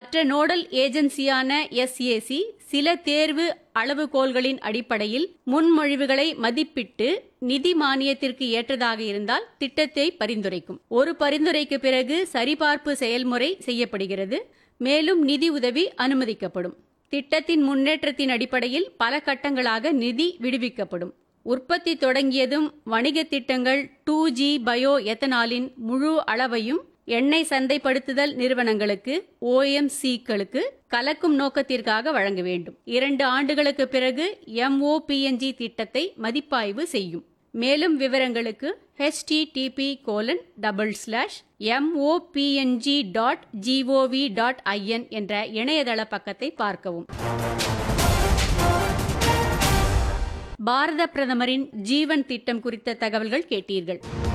மற்ற nodal ஏஜென்சியான SAC சில தேர்வு அளவுகோல்களின் அடிப்படையில் முன்மொழிவுகளை மதிப்பிட்டு நிதி மானியத்திற்கு ஏற்றதாக இருந்தால் திட்டத்தை பரிந்துரைக்கும் ஒரு பரிந்துரைக்கு பிறகு சரிபார்ப்பு செயல்முறை செய்யப்படுகிறது மேலும் நிதி உதவி அனுமதிக்கப்படும் திட்டத்தின் முன்னேற்றத்தின் அடிப்படையில் பல கட்டங்களாக நிதி விடுவிக்கப்படும் உற்பத்தி தொடங்கியதும் வணிக திட்டங்கள் டூ ஜி பயோ எத்தனாலின் முழு அளவையும் எண்ணெய் சந்தைப்படுத்துதல் நிறுவனங்களுக்கு ஓஎம்சிக்களுக்கு கலக்கும் நோக்கத்திற்காக வழங்க வேண்டும் இரண்டு ஆண்டுகளுக்கு பிறகு எம்ஓபிஎன்ஜி திட்டத்தை மதிப்பாய்வு செய்யும் மேலும் விவரங்களுக்கு http colon double slash MOPNG dot GOV dot IN என்ற இணையதள பக்கத்தை பார்க்கவும் பாரத பிரதமரின் ஜீவன் திட்டம் குறித்த தகவல்கள் கேட்டீர்கள்